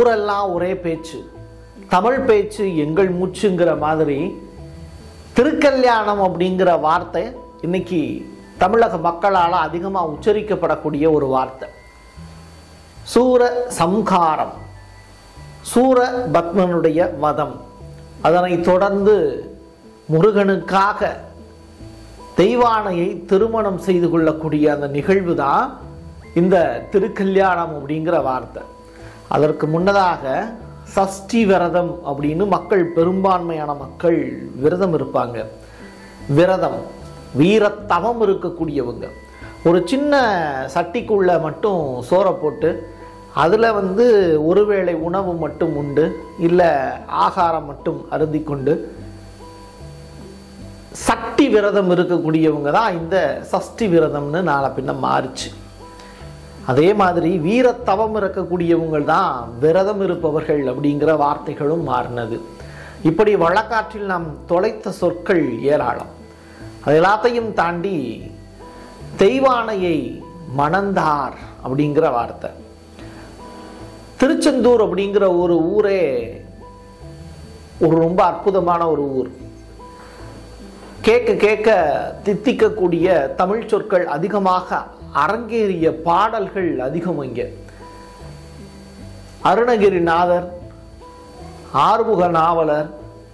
ஊரெல்லாம் ஒரே பேச்சு தமிழ் பேச்சு எங்கள் மூச்சுங்கிற மாதிரி திருக்கல்யாணம் அப்படிங்கிற வார்த்தை இன்னைக்கு தமிழக மக்களால் அதிகமாக உச்சரிக்கப்படக்கூடிய ஒரு வார்த்தை சூர சம்காரம் சூர பத்மனுடைய வதம் அதனைத் தொடர்ந்து முருகனுக்காக தெய்வானையை திருமணம் செய்து கொள்ளக்கூடிய அந்த நிகழ்வு தான் இந்த திருக்கல்யாணம் அப்படிங்கிற வார்த்தை அதற்கு முன்னதாக சஷ்டி விரதம் அப்படின்னு மக்கள் பெரும்பான்மையான மக்கள் விரதம் இருப்பாங்க விரதம் வீரத்தவம் இருக்கக்கூடியவங்க ஒரு சின்ன சட்டிக்குள்ள மட்டும் சோறை போட்டு அதில் வந்து ஒருவேளை உணவு மட்டும் உண்டு இல்லை ஆகாரம் மட்டும் அருந்தி கொண்டு சக்தி விரதம் இருக்கக்கூடியவங்க தான் இந்த சஷ்டி விரதம்னு நாளை பின்ன மாறுச்சு அதே மாதிரி வீரத்தவம் இருக்கக்கூடியவங்க தான் விரதம் இருப்பவர்கள் அப்படிங்கிற வார்த்தைகளும் மாறினது இப்படி வழக்காற்றில் நாம் தொலைத்த சொற்கள் ஏராளம் அது எல்லாத்தையும் தாண்டி தெய்வானையை மணந்தார் அப்படிங்கிற வார்த்தை திருச்செந்தூர் அப்படிங்கிற ஒரு ஊரே ஒரு ரொம்ப அற்புதமான ஒரு ஊர் கேட்க கேட்க தித்திக்கக்கூடிய தமிழ் சொற்கள் அதிகமாக அரங்கேறிய பாடல்கள் அதிகம் இங்கே அருணகிரிநாதர் ஆறுமுக நாவலர்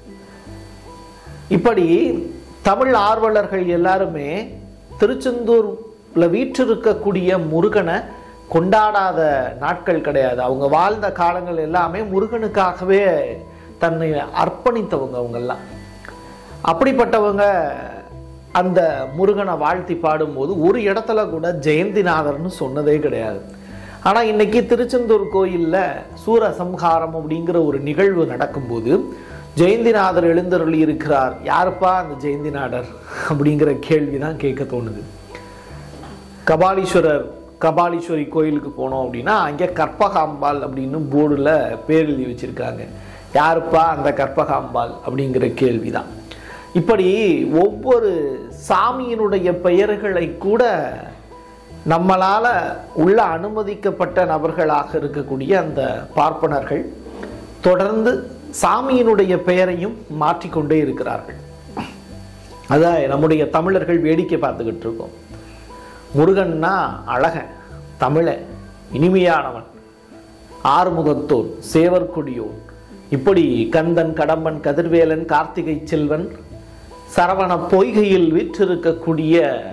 இப்படி தமிழ் ஆர்வலர்கள் எல்லாருமே திருச்செந்தூர்ல வீற்றிருக்கக்கூடிய முருகனை கொண்டாடாத நாட்கள் கிடையாது அவங்க வாழ்ந்த காலங்கள் எல்லாமே முருகனுக்காகவே தன்னை அர்ப்பணித்தவங்க அவங்கெல்லாம் அப்படிப்பட்டவங்க அந்த முருகனை வாழ்த்தி பாடும்போது ஒரு இடத்துல கூட ஜெயந்திநாதர்னு சொன்னதே கிடையாது ஆனால் இன்னைக்கு திருச்செந்தூர் கோயிலில் சூரசம்ஹாரம் அப்படிங்கிற ஒரு நிகழ்வு நடக்கும்போது ஜெயந்திநாதர் எழுந்தருளி இருக்கிறார் யாருப்பா அந்த ஜெயந்திநாதர் அப்படிங்கிற கேள்வி தான் கேட்க தோணுது கபாலீஸ்வரர் கபாலீஸ்வரி கோயிலுக்கு போனோம் அப்படின்னா அங்கே கற்பகாம்பாள் அப்படின்னு போர்டில் பேர் எழுதி வச்சிருக்காங்க யாருப்பா அந்த கற்பகாம்பாள் அப்படிங்கிற கேள்வி தான் இப்படி ஒவ்வொரு சாமியினுடைய பெயர்களை கூட நம்மளால உள்ள அனுமதிக்கப்பட்ட நபர்களாக இருக்கக்கூடிய அந்த பார்ப்பனர்கள் தொடர்ந்து சாமியினுடைய பெயரையும் மாற்றிக்கொண்டே இருக்கிறார்கள் அதான் நம்முடைய தமிழர்கள் வேடிக்கை பார்த்துக்கிட்டு இருக்கோம் முருகன்னா அழகன் தமிழன் இனிமையானவன் ஆறுமுகத்தோன் சேவற்கொடியோன் இப்படி கந்தன் கடம்பன் கதிர்வேலன் கார்த்திகை செல்வன் சரவண பொய்கையில் வீற்றிருக்கக்கூடிய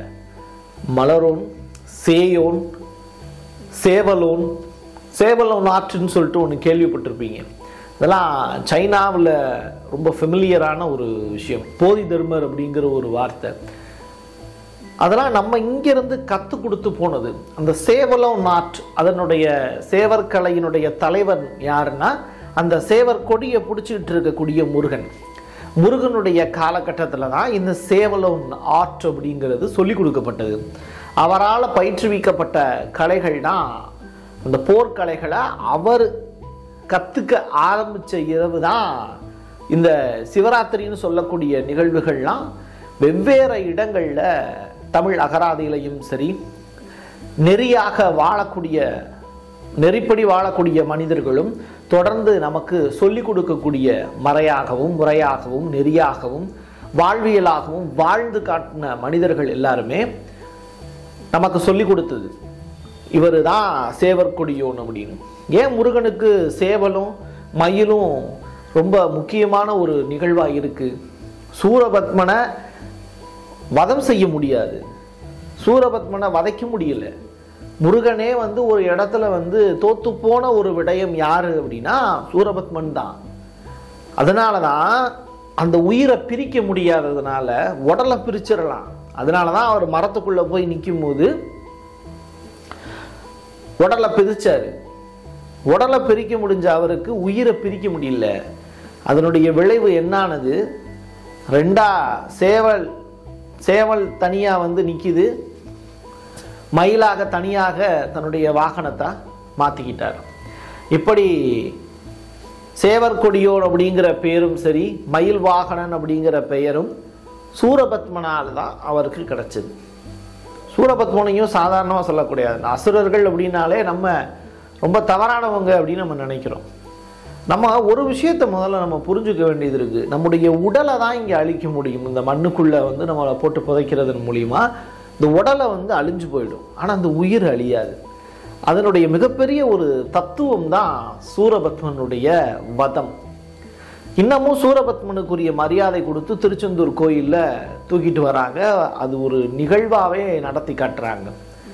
மலரோன் சேயோன் சேவலோன் சேவலோன் ஆற்றுன்னு சொல்லிட்டு ஒன்று கேள்விப்பட்டிருப்பீங்க இதெல்லாம் சைனாவில் ரொம்ப ஃபெமிலியரான ஒரு விஷயம் போதி தர்மர் அப்படிங்கிற ஒரு வார்த்தை அதெல்லாம் நம்ம இங்கிருந்து கற்றுக் கொடுத்து போனது அந்த சேவலம் நாட் அதனுடைய சேவற்கலையினுடைய தலைவன் யாருன்னா அந்த சேவர் கொடியை பிடிச்சிக்கிட்டு இருக்கக்கூடிய முருகன் முருகனுடைய காலகட்டத்தில் தான் இந்த சேவலம் ஆர்ட் அப்படிங்கிறது சொல்லிக் கொடுக்கப்பட்டது அவரால் பயிற்றுவிக்கப்பட்ட கலைகள் தான் அந்த போர்க்கலைகளை அவர் கற்றுக்க ஆரம்பித்த இரவு தான் இந்த சிவராத்திரின்னு சொல்லக்கூடிய நிகழ்வுகள்லாம் வெவ்வேறு இடங்களில் தமிழ் அகராதியிலையும் சரி நெறியாக வாழக்கூடிய நெறிப்படி வாழக்கூடிய மனிதர்களும் தொடர்ந்து நமக்கு சொல்லிக் கொடுக்கக்கூடிய மறையாகவும் முறையாகவும் நெறியாகவும் வாழ்வியலாகவும் வாழ்ந்து காட்டின மனிதர்கள் எல்லாருமே நமக்கு சொல்லிக் கொடுத்தது இவர் தான் சேவற்கொடியோன் அப்படின்னு ஏன் முருகனுக்கு சேவலும் மயிலும் ரொம்ப முக்கியமான ஒரு நிகழ்வாக இருக்கு சூரபத்மனை வதம் செய்ய முடியாது சூரபத்மனை வதைக்க முடியல முருகனே வந்து ஒரு இடத்துல வந்து தோத்து போன ஒரு விடயம் யாரு அப்படின்னா சூரபத்மன் தான் அதனால தான் அந்த உயிரை பிரிக்க முடியாததுனால உடலை பிரிச்சிடலாம் அதனால தான் அவர் மரத்துக்குள்ள போய் நிற்கும் போது உடலை பிரிச்சாரு உடலை பிரிக்க முடிஞ்ச அவருக்கு உயிரை பிரிக்க முடியல அதனுடைய விளைவு என்னானது ரெண்டா சேவல் சேவல் தனியாக வந்து நிற்கிது மயிலாக தனியாக தன்னுடைய வாகனத்தை மாற்றிக்கிட்டார் இப்படி சேவர் கொடியோன் அப்படிங்கிற பேரும் சரி மயில் வாகனன் அப்படிங்கிற பெயரும் சூரபத்மனால் தான் அவருக்கு கிடைச்சது சூரபத்மனையும் சாதாரணமாக சொல்லக்கூடாது அசுரர்கள் அப்படின்னாலே நம்ம ரொம்ப தவறானவங்க அப்படின்னு நம்ம நினைக்கிறோம் நம்ம ஒரு விஷயத்தை முதல்ல நம்ம புரிஞ்சுக்க வேண்டியது இருக்கு நம்முடைய உடலை தான் இங்கே அழிக்க முடியும் இந்த மண்ணுக்குள்ள வந்து நம்மளை போட்டு புதைக்கிறதன் மூலியமா இந்த உடலை வந்து அழிஞ்சு போயிடும் ஆனால் அந்த உயிர் அழியாது அதனுடைய மிகப்பெரிய ஒரு தத்துவம் தான் சூரபத்மனுடைய வதம் இன்னமும் சூரபத்மனுக்குரிய மரியாதை கொடுத்து திருச்செந்தூர் கோயிலில் தூக்கிட்டு வராங்க அது ஒரு நிகழ்வாகவே நடத்தி காட்டுறாங்க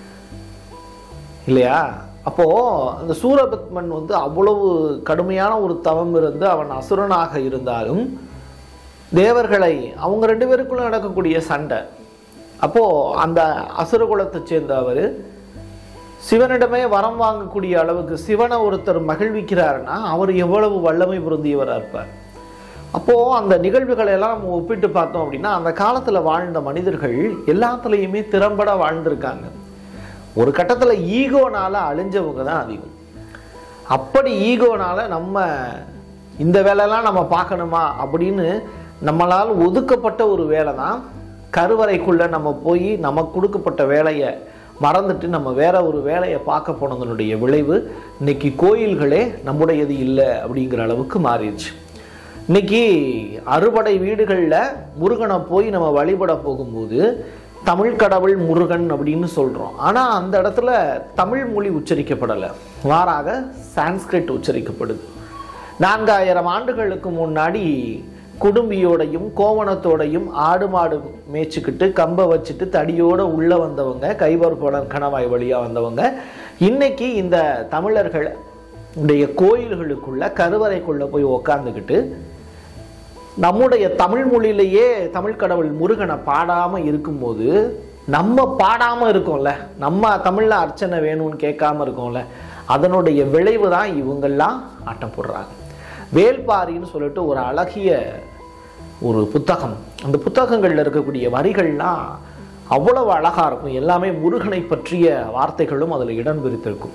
இல்லையா அப்போ அந்த சூரபத்மன் வந்து அவ்வளவு கடுமையான ஒரு தவம் இருந்து அவன் அசுரனாக இருந்தாலும் தேவர்களை அவங்க ரெண்டு பேருக்குள்ள நடக்கக்கூடிய சண்டை அப்போ அந்த அசுர குலத்தை சேர்ந்த அவர் சிவனிடமே வரம் வாங்கக்கூடிய அளவுக்கு சிவனை ஒருத்தர் மகிழ்விக்கிறாருன்னா அவர் எவ்வளவு வல்லமை பொருந்தியவராக இருப்பார் அப்போ அந்த நிகழ்வுகளை எல்லாம் நம்ம ஒப்பிட்டு பார்த்தோம் அப்படின்னா அந்த காலத்துல வாழ்ந்த மனிதர்கள் எல்லாத்துலேயுமே திறம்பட வாழ்ந்திருக்காங்க ஒரு கட்டத்துல ஈகோனால அழிஞ்சவங்க தான் அதிகம் அப்படி ஈகோனால நம்ம இந்த வேலையெல்லாம் நம்ம பார்க்கணுமா அப்படின்னு நம்மளால் ஒதுக்கப்பட்ட ஒரு வேலை தான் கருவறைக்குள்ள நம்ம போய் நமக்கு கொடுக்கப்பட்ட வேலையை மறந்துட்டு நம்ம வேற ஒரு வேலையை பார்க்க போனதனுடைய விளைவு இன்னைக்கு கோயில்களே நம்முடையது இல்லை அப்படிங்கிற அளவுக்கு மாறிடுச்சு இன்னைக்கு அறுபடை வீடுகளில் முருகனை போய் நம்ம வழிபட போகும்போது தமிழ் கடவுள் முருகன் அப்படின்னு சொல்கிறோம் ஆனால் அந்த இடத்துல தமிழ் மொழி உச்சரிக்கப்படலை மாறாக சான்ஸ்கிரிட் உச்சரிக்கப்படுது நான்காயிரம் ஆண்டுகளுக்கு முன்னாடி குடும்பியோடையும் கோவணத்தோடையும் ஆடு மாடு மேய்ச்சிக்கிட்டு கம்பை வச்சுட்டு தடியோட உள்ள வந்தவங்க கைவர் போலன் கணவாய் வழியா வந்தவங்க இன்னைக்கு இந்த தமிழர்கள் உடைய கோயில்களுக்குள்ள கருவறைக்குள்ள போய் உக்காந்துக்கிட்டு நம்முடைய தமிழ் மொழியிலேயே தமிழ் கடவுள் முருகனை பாடாம இருக்கும்போது நம்ம பாடாம இருக்கோம்ல நம்ம தமிழ்ல அர்ச்சனை வேணும்னு கேட்காம இருக்கோம்ல அதனுடைய விளைவு தான் இவங்கெல்லாம் ஆட்டம் போடுறாங்க வேல்பாரின்னு சொல்லிட்டு ஒரு அழகிய ஒரு புத்தகம் அந்த புத்தகங்கள்ல இருக்கக்கூடிய வரிகள்லாம் அவ்வளவு அழகா இருக்கும் எல்லாமே முருகனை பற்றிய வார்த்தைகளும் அதில் இடம் பிரித்திருக்கும்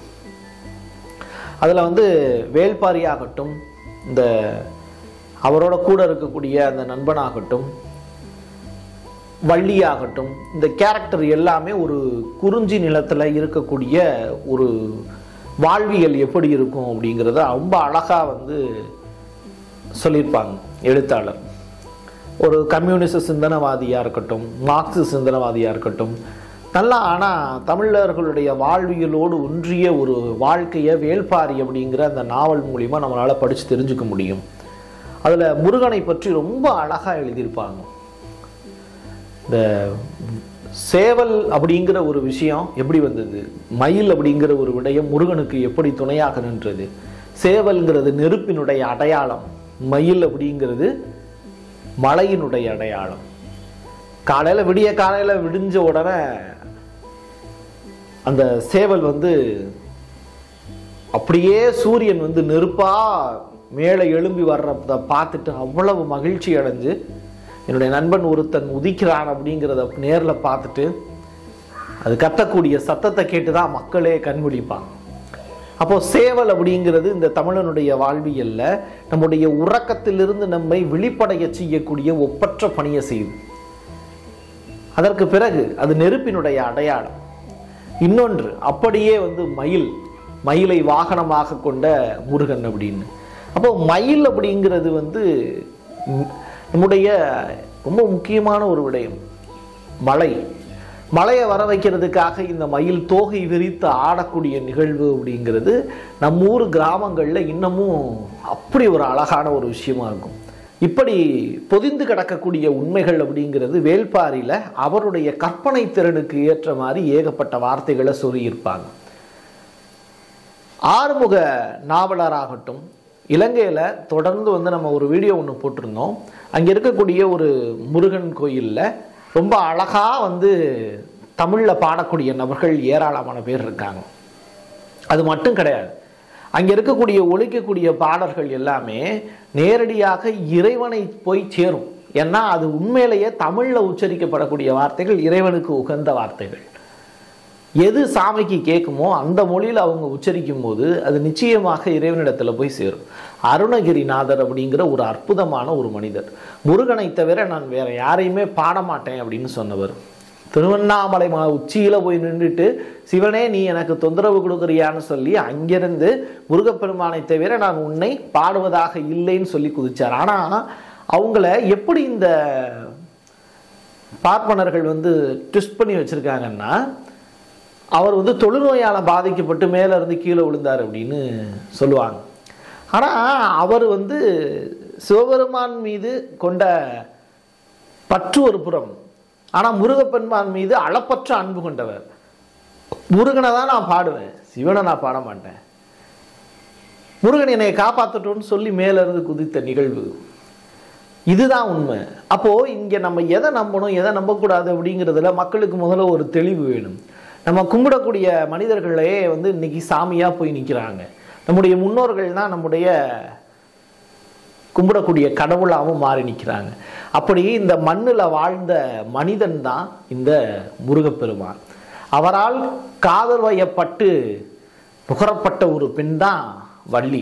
அதில் வந்து வேல்பாரி ஆகட்டும் இந்த அவரோட கூட இருக்கக்கூடிய அந்த நண்பனாகட்டும் வள்ளியாகட்டும் இந்த கேரக்டர் எல்லாமே ஒரு குறிஞ்சி நிலத்தில் இருக்கக்கூடிய ஒரு வாழ்வியல் எப்படி இருக்கும் அப்படிங்கிறத ரொம்ப அழகாக வந்து சொல்லியிருப்பாங்க எழுத்தாளர் ஒரு கம்யூனிச சிந்தனவாதியாக இருக்கட்டும் மார்க்சிஸ்ட் சிந்தனவாதியாக இருக்கட்டும் நல்லா ஆனால் தமிழர்களுடைய வாழ்வியலோடு ஒன்றிய ஒரு வாழ்க்கையை வேல்பாரி அப்படிங்கிற அந்த நாவல் மூலிமா நம்மளால் படித்து தெரிஞ்சுக்க முடியும் அதில் முருகனை பற்றி ரொம்ப அழகாக எழுதியிருப்பாங்க இந்த சேவல் அப்படிங்கிற ஒரு விஷயம் எப்படி வந்தது மயில் அப்படிங்கிற ஒரு விடயம் முருகனுக்கு எப்படி துணையாக நின்றது சேவல்ங்கிறது நெருப்பினுடைய அடையாளம் மயில் அப்படிங்கிறது மலையினுடைய அடையாளம் காலையில் விடிய காலையில் விடிஞ்ச உடனே அந்த சேவல் வந்து அப்படியே சூரியன் வந்து நெருப்பா மேலே எழும்பி வர்றத பார்த்துட்டு அவ்வளவு மகிழ்ச்சி அடைஞ்சு என்னுடைய நண்பன் ஒருத்தன் உதிக்கிறான் அப்படிங்கிறத நேரில் பார்த்துட்டு அது கத்தக்கூடிய சத்தத்தை கேட்டு தான் மக்களே கண்முடிப்பாங்க அப்போ சேவல் அப்படிங்கிறது இந்த தமிழனுடைய வாழ்வியல்ல நம்முடைய உறக்கத்திலிருந்து நம்மை விழிப்படைய செய்யக்கூடிய ஒப்பற்ற பணியை செய்யுது அதற்கு பிறகு அது நெருப்பினுடைய அடையாளம் இன்னொன்று அப்படியே வந்து மயில் மயிலை வாகனமாக கொண்ட முருகன் அப்படின்னு அப்போ மயில் அப்படிங்கிறது வந்து ம், நம்முடைய ரொம்ப முக்கியமான ஒரு விடயம் மலை மலையை வர வைக்கிறதுக்காக இந்த மயில் தோகை விரித்து ஆடக்கூடிய நிகழ்வு அப்படிங்கிறது நம்ம ஊர் கிராமங்களில் இன்னமும் அப்படி ஒரு அழகான ஒரு விஷயமா இருக்கும் இப்படி பொதிந்து கிடக்கக்கூடிய உண்மைகள் அப்படிங்கிறது வேல்பாரியில் அவருடைய கற்பனை திறனுக்கு ஏற்ற மாதிரி ஏகப்பட்ட வார்த்தைகளை சொல்லியிருப்பாங்க ஆறுமுக நாவலராகட்டும் இலங்கையில் தொடர்ந்து வந்து நம்ம ஒரு வீடியோ ஒன்று போட்டிருந்தோம் அங்கே இருக்கக்கூடிய ஒரு முருகன் கோயிலில் ரொம்ப அழகாக வந்து தமிழில் பாடக்கூடிய நபர்கள் ஏராளமான பேர் இருக்காங்க அது மட்டும் கிடையாது அங்கே இருக்கக்கூடிய ஒழிக்கக்கூடிய பாடல்கள் எல்லாமே நேரடியாக இறைவனை போய் சேரும் ஏன்னா அது உண்மையிலேயே தமிழில் உச்சரிக்கப்படக்கூடிய வார்த்தைகள் இறைவனுக்கு உகந்த வார்த்தைகள் எது சாமிக்கு கேட்குமோ அந்த மொழியில் அவங்க உச்சரிக்கும் போது அது நிச்சயமாக இறைவனிடத்தில் போய் சேரும் அருணகிரிநாதர் அப்படிங்கிற ஒரு அற்புதமான ஒரு மனிதர் முருகனை தவிர நான் வேற யாரையுமே பாட மாட்டேன் அப்படின்னு சொன்னவர் திருவண்ணாமலை மா உச்சியில் போய் நின்றுட்டு சிவனே நீ எனக்கு தொந்தரவு கொடுக்குறியான்னு சொல்லி அங்கிருந்து முருகப்பெருமானை தவிர நான் உன்னை பாடுவதாக இல்லைன்னு சொல்லி குதிச்சார் ஆனால் அவங்கள எப்படி இந்த பார்ப்பனர்கள் வந்து ட்விஸ்ட் பண்ணி வச்சுருக்காங்கன்னா அவர் வந்து தொழுநோயால் பாதிக்கப்பட்டு மேலே இருந்து கீழே விழுந்தார் அப்படின்னு சொல்லுவாங்க ஆனால் அவர் வந்து சிவபெருமான் மீது கொண்ட பற்று ஒரு புறம் ஆனால் முருகப்பெருமான் மீது அளப்பற்ற அன்பு கொண்டவர் முருகனை தான் நான் பாடுவேன் சிவனை நான் பாட மாட்டேன் முருகன் என்னை காப்பாற்றட்டும்னு சொல்லி மேல இருந்து குதித்த நிகழ்வு இதுதான் உண்மை அப்போ இங்க நம்ம எதை நம்பணும் எதை நம்பக்கூடாது அப்படிங்கிறதுல மக்களுக்கு முதல்ல ஒரு தெளிவு வேணும் நம்ம கும்பிடக்கூடிய மனிதர்களே வந்து இன்னைக்கு சாமியா போய் நிற்கிறாங்க நம்முடைய முன்னோர்கள் தான் நம்முடைய கும்பிடக்கூடிய கடவுளாகவும் மாறி நிற்கிறாங்க அப்படி இந்த மண்ணில் வாழ்ந்த மனிதன் தான் இந்த முருகப்பெருமான் அவரால் காதல் வயப்பட்டு நுகரப்பட்ட ஒரு பெண் தான் வள்ளி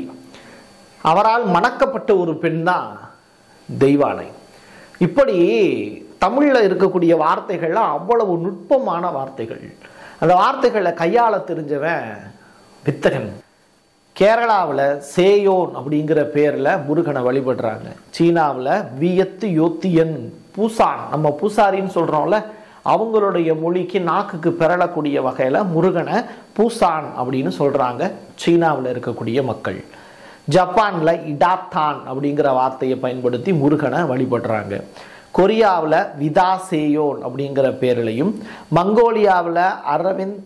அவரால் மணக்கப்பட்ட ஒரு பெண் தான் தெய்வானை இப்படி தமிழில் இருக்கக்கூடிய வார்த்தைகள்லாம் அவ்வளவு நுட்பமான வார்த்தைகள் அந்த வார்த்தைகளை கையாள தெரிஞ்சவன் வித்தகன் கேரளாவில் சேயோன் அப்படிங்கிற பேரில் முருகனை வழிபடுறாங்க சீனாவில் வியத்து யோத்தியன் பூசான் நம்ம பூசாரின்னு சொல்கிறோம்ல அவங்களுடைய மொழிக்கு நாக்குக்கு பிறழக்கூடிய வகையில் முருகனை பூசான் அப்படின்னு சொல்கிறாங்க சீனாவில் இருக்கக்கூடிய மக்கள் ஜப்பானில் இடாத்தான் அப்படிங்கிற வார்த்தையை பயன்படுத்தி முருகனை வழிபடுறாங்க கொரியாவில் விதாசேயோன் அப்படிங்கிற பேர்லையும் மங்கோலியாவில் அரவிந்த்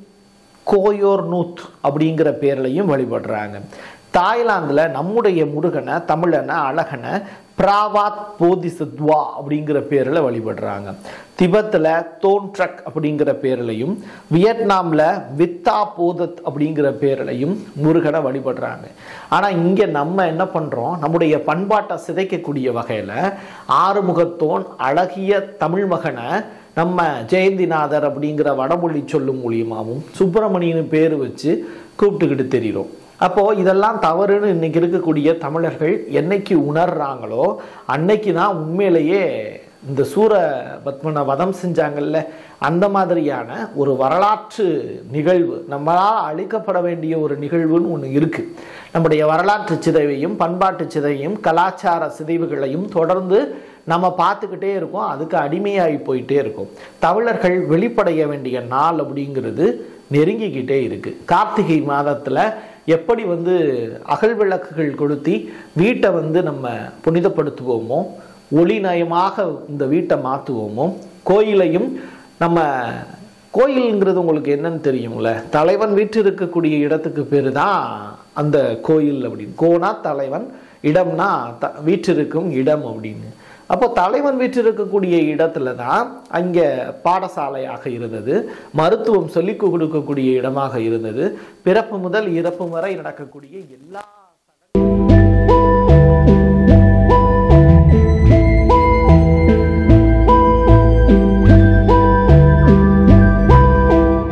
கோயோர் நூத் அப்படிங்கிற பேர்லையும் வழிபடுறாங்க தாய்லாந்தில் நம்முடைய முருகனை தமிழனை அழகனை பிராவாத் போதிசத்வா அப்படிங்கிற பேரில் வழிபடுறாங்க திபத்தில் தோன்ட்ரக் அப்படிங்கிற பேர்லையும் வியட்நாமில் வித்தா போதத் அப்படிங்கிற பேர்லையும் முருகனை வழிபடுறாங்க ஆனால் இங்கே நம்ம என்ன பண்ணுறோம் நம்முடைய பண்பாட்டை சிதைக்கக்கூடிய வகையில் ஆறுமுகத்தோன் அழகிய தமிழ் மகனை நம்ம ஜெயந்திநாதர் அப்படிங்கிற வடமொழி சொல்லும் மூலியமாகவும் சுப்பிரமணியன் பேர் வச்சு கூப்பிட்டுக்கிட்டு தெரிகிறோம் அப்போது இதெல்லாம் தவறுன்னு இன்னைக்கு இருக்கக்கூடிய தமிழர்கள் என்னைக்கு உணர்றாங்களோ அன்னைக்கு தான் உண்மையிலேயே இந்த சூர பத்மனை வதம் செஞ்சாங்கல்ல அந்த மாதிரியான ஒரு வரலாற்று நிகழ்வு நம்மளால் அழிக்கப்பட வேண்டிய ஒரு நிகழ்வுன்னு ஒன்று இருக்குது நம்முடைய வரலாற்று சிதைவையும் பண்பாட்டு சிதைவையும் கலாச்சார சிதைவுகளையும் தொடர்ந்து நம்ம பார்த்துக்கிட்டே இருக்கோம் அதுக்கு அடிமையாகி போயிட்டே இருக்கும் தமிழர்கள் வெளிப்படைய வேண்டிய நாள் அப்படிங்கிறது நெருங்கிக்கிட்டே இருக்கு கார்த்திகை மாதத்தில் எப்படி வந்து அகல் விளக்குகள் கொளுத்தி வீட்டை வந்து நம்ம புனிதப்படுத்துவோமோ ஒளிநயமாக இந்த வீட்டை மாற்றுவோமோ கோயிலையும் நம்ம கோயிலுங்கிறது உங்களுக்கு என்னன்னு தெரியும்ல தலைவன் வீட்டு இருக்கக்கூடிய இடத்துக்கு பேர் தான் அந்த கோயில் அப்படின்னு கோனா தலைவன் இடம்னா த வீற்றிருக்கும் இடம் அப்படின்னு அப்போ தலைவன் வீட்டு இருக்கக்கூடிய இடத்துல தான் அங்கே பாடசாலையாக இருந்தது மருத்துவம் சொல்லிக் கொடுக்கக்கூடிய இடமாக இருந்தது பிறப்பு முதல் இறப்பு வரை நடக்கக்கூடிய எல்லா